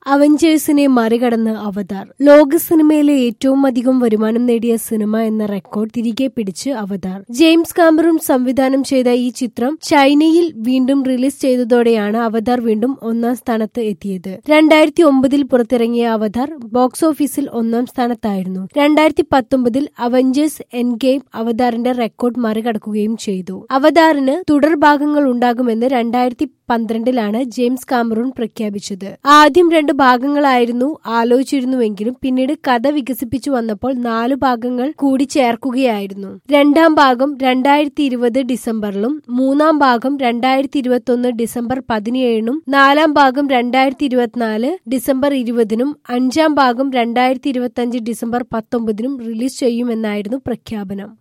അവഞ്ചേഴ്സിനെ മറികടന്ന് അവതാർ ലോക സിനിമയിലെ ഏറ്റവും അധികം വരുമാനം നേടിയ സിനിമ എന്ന റെക്കോർഡ് തിരികെ പിടിച്ച് അവതാർ ജെയിംസ് കാമറൂൺ സംവിധാനം ചെയ്ത ഈ ചിത്രം ചൈനയിൽ വീണ്ടും റിലീസ് ചെയ്തതോടെയാണ് അവതാർ വീണ്ടും ഒന്നാം സ്ഥാനത്ത് എത്തിയത് രണ്ടായിരത്തി ഒമ്പതിൽ പുറത്തിറങ്ങിയ അവതാർ ബോക്സ് ഓഫീസിൽ ഒന്നാം സ്ഥാനത്തായിരുന്നു രണ്ടായിരത്തി പത്തൊമ്പതിൽ അവഞ്ചേഴ്സ് എൻ ഗെയിം അവതാറിന്റെ റെക്കോർഡ് മറികടക്കുകയും ചെയ്തു അവതാറിന് തുടർഭാഗങ്ങൾ ഉണ്ടാകുമെന്ന് രണ്ടായിരത്തി പന്ത്രണ്ടിലാണ് ജെയിംസ് കാമറൂൺ പ്രഖ്യാപിച്ചത് ആദ്യം രണ്ട് ഭാഗങ്ങളായിരുന്നു ആലോചിച്ചിരുന്നുവെങ്കിലും പിന്നീട് കഥ വികസിപ്പിച്ചു വന്നപ്പോൾ നാലു ഭാഗങ്ങൾ കൂടി ചേർക്കുകയായിരുന്നു രണ്ടാം ഭാഗം രണ്ടായിരത്തി ഇരുപത് ഡിസംബറിലും മൂന്നാം ഭാഗം രണ്ടായിരത്തി ഇരുപത്തി ഒന്ന് ഡിസംബർ പതിനേഴിനും നാലാം ഭാഗം രണ്ടായിരത്തി ഇരുപത്തിനാല് ഡിസംബർ ഇരുപതിനും അഞ്ചാം ഭാഗം രണ്ടായിരത്തി ഇരുപത്തി അഞ്ച് ഡിസംബർ പത്തൊമ്പതിനും റിലീസ് ചെയ്യുമെന്നായിരുന്നു പ്രഖ്യാപനം